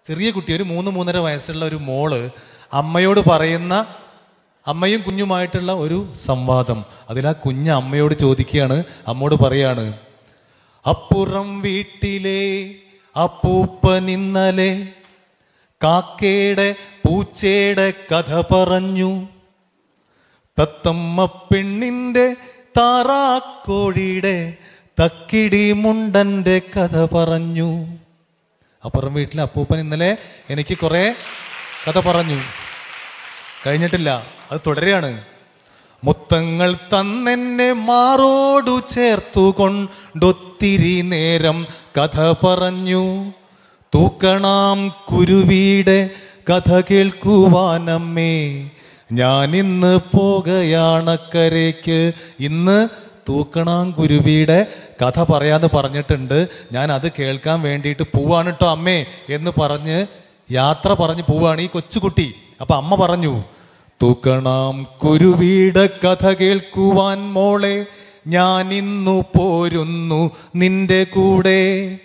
ചെറിയ കുട്ടി ഒരു മൂന്ന് മൂന്നര വയസ്സുള്ള ഒരു മോള് അമ്മയോട് പറയുന്ന അമ്മയും കുഞ്ഞുമായിട്ടുള്ള ഒരു സംവാദം അതിൽ ആ കുഞ്ഞ് അമ്മയോട് ചോദിക്കുകയാണ് അമ്മോട് പറയാണ് അപ്പുറം വീട്ടിലെ അപ്പൂപ്പൻ ഇന്നലെ കാക്കയുടെ പൂച്ചയുടെ കഥ പറഞ്ഞു തത്തമ്മ പെണ്ണിന്റെ താറാക്കോഴിയുടെ തക്കിടി മുണ്ടന്റെ കഥ പറഞ്ഞു അപ്പുറം വീട്ടിലെ അപ്പൂപ്പൻ ഇന്നലെ എനിക്ക് കുറെ കഥ പറഞ്ഞു കഴിഞ്ഞിട്ടില്ല അത് തുടരുകയാണ് മുത്തങ്ങൾ തന്നെന്നെ മാറോടു ചേർത്തുകൊണ്ടൊത്തിരി നേരം കഥ പറഞ്ഞു തൂക്കണാം കുരുവിയുടെ കഥ കേൾക്കുവാനമ്മേ ഞാൻ ഇന്ന് പോകയാണക്കരയ്ക്ക് ഇന്ന് തൂക്കണാം കുരുവിയുടെ കഥ പറയാന്ന് പറഞ്ഞിട്ടുണ്ട് ഞാൻ അത് കേൾക്കാൻ വേണ്ടിയിട്ട് പോവാണ് കേട്ടോ അമ്മേ എന്ന് പറഞ്ഞ് യാത്ര പറഞ്ഞ് പോവാണ് ഈ കൊച്ചുകുട്ടി അപ്പൊ അമ്മ പറഞ്ഞു തൂക്കണാം കുരുവിയുടെ കഥ കേൾക്കുവാൻ മോളെ ഞാൻ ഇന്നു പോരുന്നു നിന്റെ കൂടെ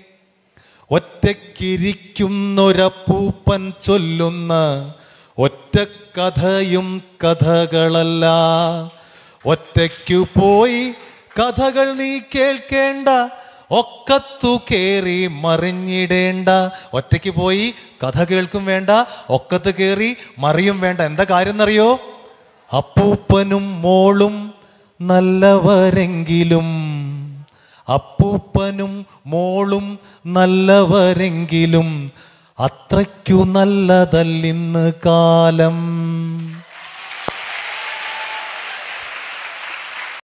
ഒറ്റയ്ക്കിരിക്കുന്നൊരപ്പൂപ്പൻ ചൊല്ലുന്ന ഒറ്റ കഥയും കഥകളല്ല ഒറ്റയ്ക്കു പോയി കഥകൾ നീ കേൾക്കേണ്ട ഒക്കത്തു കേറി മറിഞ്ഞിടേണ്ട ഒറ്റയ്ക്ക് പോയി കഥ കേൾക്കും വേണ്ട ഒക്കത്ത് കേറി മറിയും വേണ്ട എന്താ കാര്യം എന്നറിയോ അപ്പൂപ്പനും മോളും നല്ലവരെങ്കിലും അപ്പൂപ്പനും മോളും നല്ലവരെങ്കിലും അത്രയ്ക്കു നല്ലതല്ലിന്ന് കാലം